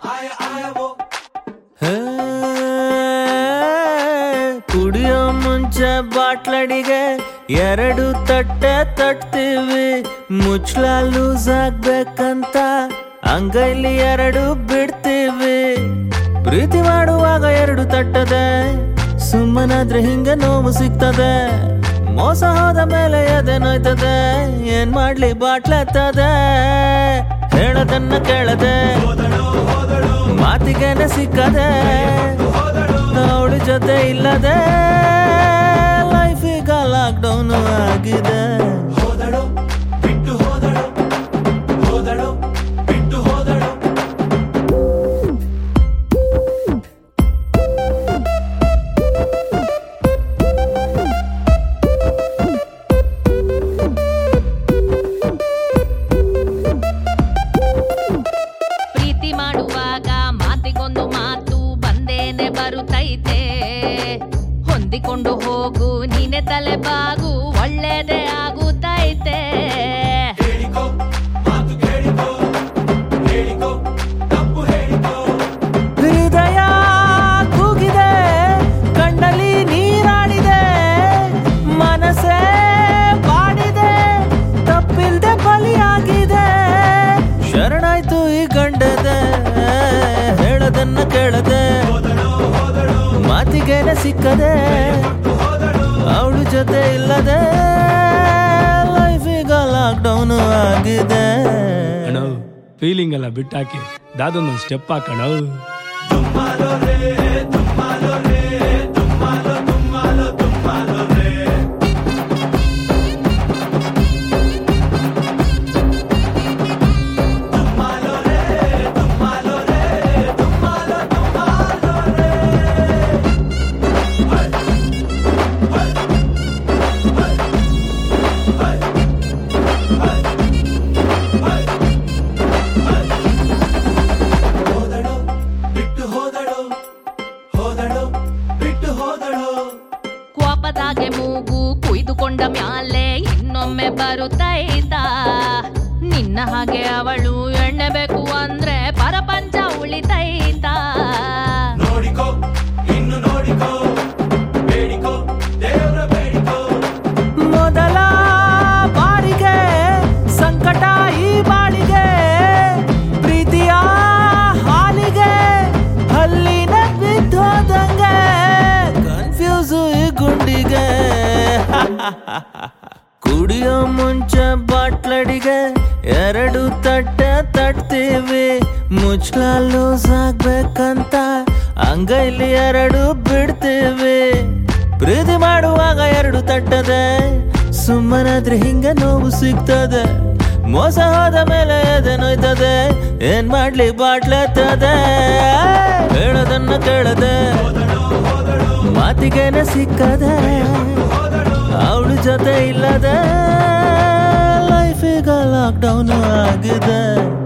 ಹೇ, ಕುಡಿಯೋ ಮುಂಚೆ ಬಾಟ್ಲಡಿಗೆ ಎರಡು ತಟ್ಟೆ ತಟ್ತೀವಿ ಮುಚ್ಚಳ ಲೂಸ್ ಆಗ್ಬೇಕಂತ ಅಂಗೈಲಿ ಎರಡು ಬಿಡ್ತೀವಿ ಪ್ರೀತಿ ಮಾಡುವಾಗ ಎರಡು ತಟ್ಟದೆ ಸುಮ್ಮನಾದ್ರೆ ಹಿಂಗೆ ನೋವು ಸಿಗ್ತದೆ ಮೋಸ ಹೋದ ಮೇಲೆ ಎದೆ ನೋಯ್ತದೆ ಏನ್ ಮಾಡ್ಲಿ ಬಾಟ್ಲತ್ತದೆ ಹೇಳದನ್ನ ಕೇಳದೆ ಮಾತಿಗೆನೆ ಸಿಕ್ಕದೆ ಅವಳ ಜೊತೆ ಇಲ್ಲದೆ ಲೈಫ್ ಈಗ ಲಾಕ್ ಡೌನ್ ಆಗಿದೆ ಹೋದಳು ಬಿಟ್ಟು ಹೋದಳು ಹೋದಳು ಬಿಟ್ಟು ಹೋದಳು ಪ್ರೀತಿ ಮಾಡುವಾಗ ಮಾತಿಗೊಂದು ಮಾತು ಬಂದೇನೆ ಬರುತ್ತೈತೆ ಹೊಂದಿಕೊಂಡು ಹೋಗು ನೀನೆ ತಲೆ ಬಾಗು ಒಳ್ಳೇದೇ ಆಗುತ್ತೈತೆ ಹೇಳಿಕೋ ಮಾತು ಕೇಳಿಕೋ ಹೇಳಿಕೋ ತಪ್ಪು ಹೇಳಿಕೋ ಹೃದಯ ಕೂಗಿದೆ ಕಣ್ಣಲ್ಲಿ ನೀರಾಡಿದೆ ಮನಸ್ಸೇ ಬಾಡಿದೆ ತಪ್ಪಿಲ್ದೆ ಬಲಿಯಾಗಿದೆ ಶರಣಾಯ್ತು ಈ ಗಂಡದೆ ಹೇಳದನ್ನ ಕೇಳದೆ ಹೋದಳು ಹೋದಳು ಮಾತಿಗೆನೆ ಸಿಕ್ಕದೆ ಅವಳು ಜೊತೆ ಇಲ್ಲದೆ ಲೈಫ್ ಈಗ ಲಾಕ್ ಡೌನ್ ಆಗಿದೆ ಅಣ್ಣ ಫೀಲಿಂಗ್ ಎಲ್ಲ ಬಿಟ್ಟಾಕಿ ದಾದೊಂದೊಂದು ಸ್ಟೆಪ್ ಹಾಕಣ ತುಮ್ಮಾಲೋ ರೇ ತುಮ್ಮಾಲೋ ರೇ ತುಮ್ಮಾಲೋ ತುಮ್ಮಾಲೋ ತುಮ್ಮಾಲೋ ರೇ ತುಮ್ಮಾಲೋ ರೇ ತುಮ್ಮಾಲೋ ರೇ ತುಮ್ಮಾಲೋ ತುಮ್ಮಾಲೋ ರೇ ಹೈ ಹೈ ಹೈ ಹೈ ಹೈ ಹೈ ಹೈ ಹೋದಳು ಬಿಟ್ಟು ಹೋದಳು ಹೋದಳು ಬಿಟ್ಟು ಹೋದಳು ಕೋಪದಾಗೆ ಮೂಗು ಕುಯ್ದುಕೊಂಡ ಮ್ಯಾಲೆ ಇನ್ನೊಮ್ಮೆ ಬರುತ್ತೈತ ನಿನ್ನ ಹಾಗೆ ಅವಳು ಎಣ್ಣೆ ಬೇಕು ಅಂದ್ರೆ ಪರಪಂಚ ಉಳಿತೈತ ನೋಡಿಕೋ ಇನ್ನು ನೋಡಿಕೋ ಬೇಡಿಕೋ ದೇವ್ರ ಬೇಡಿಕೋ ಮೊದಲ ಬಾರಿಗೆ ಸಂಕಟ ಈ ಬಾಳಿಗೆ ಪ್ರೀತಿಯ ಹಾಲಿಗೆ ಹಲ್ಲಿನ ಬಿದ್ದೋದಂಗೆ ಕನ್ಫ್ಯೂಸು ಈ ಗುಂಡಿಗೆ ಕುಡಿಯೋ ಮುಂಚೆ ಬಾಟ್ಲಡಿಗೆ ಎರಡು ತಟ್ಟೆ ತಟ್ತೀವಿ ಮುಚ್ಚಳ ಲೂಸ್ ಆಗ್ಬೇಕಂತ ಅಂಗೈಲಿ ಎರಡು ಬಿಡ್ತೀವಿ ಪ್ರೀತಿ ಮಾಡುವಾಗ ಎರಡು ತಟ್ಟದೆ ಸುಮ್ಮನಾದ್ರೆ ಹಿಂಗೆ ನೋವು ಸಿಗ್ತದೆ ಮೋಸ ಹೋದ ಮೇಲೆ ಎದೆ ನೋಯ್ತದೆ ಏನ್ ಮಾಡ್ಲಿ ಬಾಟ್ಲತ್ತದೆ ಹೇಳೋದನ್ನ ಕೇಳದೆ ಮಾತಿಗೆನೆ ಸಿಕ್ಕದೆ ಅವಳ ಜೊತೆ ಇಲ್ಲದೆ ಲೈಫ್ ಈಗ ಲಾಕ್ ಡೌನ್ ಆಗಿದೆ